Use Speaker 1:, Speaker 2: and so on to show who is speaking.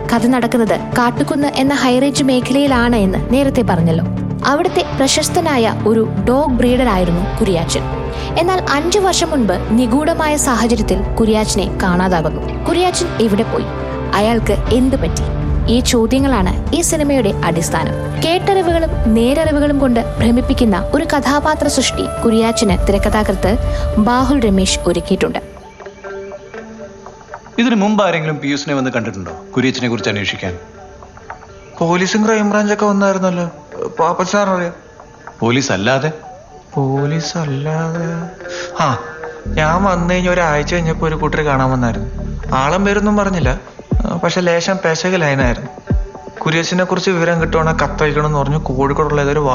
Speaker 1: കഥ നടക്കുന്നത് കാട്ടുകുന്ന് എന്ന ഹൈറേഞ്ച് മേഖലയിലാണ് എന്ന് നേരത്തെ പറഞ്ഞല്ലോ അവിടുത്തെ പ്രശസ്തനായ ഒരു ഡോഗ് ബ്രീഡർ ആയിരുന്നു കുരിയാച്ചൻ എന്നാൽ അഞ്ചു വർഷം മുൻപ് നിഗൂഢമായ സാഹചര്യത്തിൽ കുരിയാച്ചനെ കാണാതാകുന്നു കുരിയാച്ചൻ എവിടെ പോയി അയാൾക്ക് എന്തു പറ്റി ഈ ചോദ്യങ്ങളാണ് ഈ സിനിമയുടെ അടിസ്ഥാനം കേട്ടറിവുകളും നേരറിവുകളും കൊണ്ട് ഭ്രമിപ്പിക്കുന്ന ഒരു കഥാപാത്ര സൃഷ്ടി കുരിയാച്ചന് തിരക്കഥാകൃത്ത് ബാഹുൽ രമേശ് ഒരുക്കിയിട്ടുണ്ട്
Speaker 2: ഇതിനു മുമ്പ് ആരെങ്കിലും പിയൂസിനെ വന്ന് കണ്ടിട്ടുണ്ടോ കുര്യച്ചനെ കുറിച്ച് അന്വേഷിക്കാൻ
Speaker 3: പോലീസും ക്രൈംബ്രാഞ്ചൊക്കെ വന്നായിരുന്നല്ലോ പാപ്പൻ സാറിനറിയാം
Speaker 2: പോലീസ് അല്ലാതെ
Speaker 3: പോലീസ് അല്ലാതെ ആ ഞാൻ വന്നു കഴിഞ്ഞ ഒരാഴ്ച കഴിഞ്ഞപ്പോ ഒരു കൂട്ടർ കാണാൻ വന്നായിരുന്നു ആളം പേരൊന്നും പറഞ്ഞില്ല ആ, പക്ഷെ ലേശം പെശക ലൈനായിരുന്നു കുര്യസിനെ കുറിച്ച് വിവരം കിട്ടുവാണെങ്കിൽ കത്തയക്കണം എന്ന് പറഞ്ഞു കോഴിക്കോടുള്ള ഏതൊരു